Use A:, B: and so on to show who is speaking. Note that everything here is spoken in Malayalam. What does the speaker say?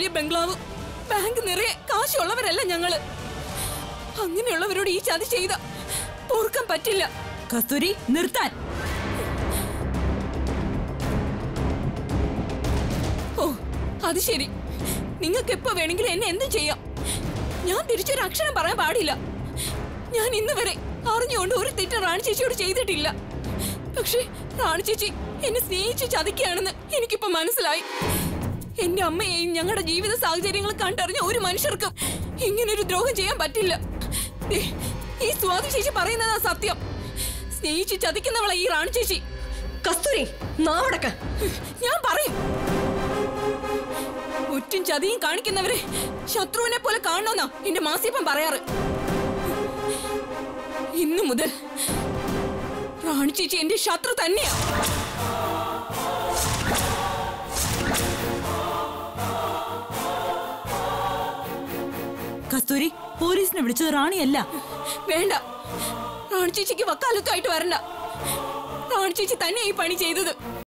A: വലിയ ബംഗ്ലാവ് ബാങ്ക് നിറയെ കാശുള്ളവരല്ല ഞങ്ങള് അങ്ങനെയുള്ളവരോട് ഈ ചതി ചെയ്ത പൊറുക്കാൻ പറ്റില്ല
B: കസ്തൂരി നിർത്താൻ
A: ഓ അത് ശരി നിങ്ങൾക്ക് എപ്പോ വേണമെങ്കിലും എന്നെ എന്തും ചെയ്യാം ഞാൻ തിരിച്ചൊരു അക്ഷരം പറയാൻ പാടില്ല ഞാൻ ഇന്ന് വരെ അറിഞ്ഞുകൊണ്ട് ഒരു തെറ്റ് റാണി ചേച്ചിയോട് ചെയ്തിട്ടില്ല പക്ഷേ റാണി ചേച്ചി എന്നെ സ്നേഹിച്ച് ചതിക്കുകയാണെന്ന് എനിക്കിപ്പോ മനസ്സിലായി എന്റെ അമ്മയെയും ഞങ്ങളുടെ ജീവിത സാഹചര്യങ്ങൾ കണ്ടറിഞ്ഞ ഒരു മനുഷ്യർക്കും ഇങ്ങനൊരു ദ്രോഹം ചെയ്യാൻ പറ്റില്ല ദേ, ഈ സ്വാതി ചേച്ചി പറയുന്നതാ സത്യം സ്നേഹിച്ച് ചതിക്കുന്നവളെ ഈ റാണി ചേച്ചി
C: കസ്തൂരി നാവടക്ക
A: ഞാൻ പറയും ഒറ്റും ചതിയും കാണിക്കുന്നവരെ ശത്രുവിനെ പോലെ കാണണമെന്നാ എന്റെ മാസിയപ്പൻ പറയാറ് ഇന്നു മുതൽ റാണി ചേച്ചി എന്റെ ശത്രു തന്നെയാ
B: കസ്തൂരി പോലീസിനെ വിളിച്ചത് റാണിയല്ല
A: വേണ്ട റാണി ചേച്ചിക്ക് വക്കാലത്തുമായിട്ട് വരണ്ട റാണി ചേച്ചി തന്നെ ഈ പണി ചെയ്തത്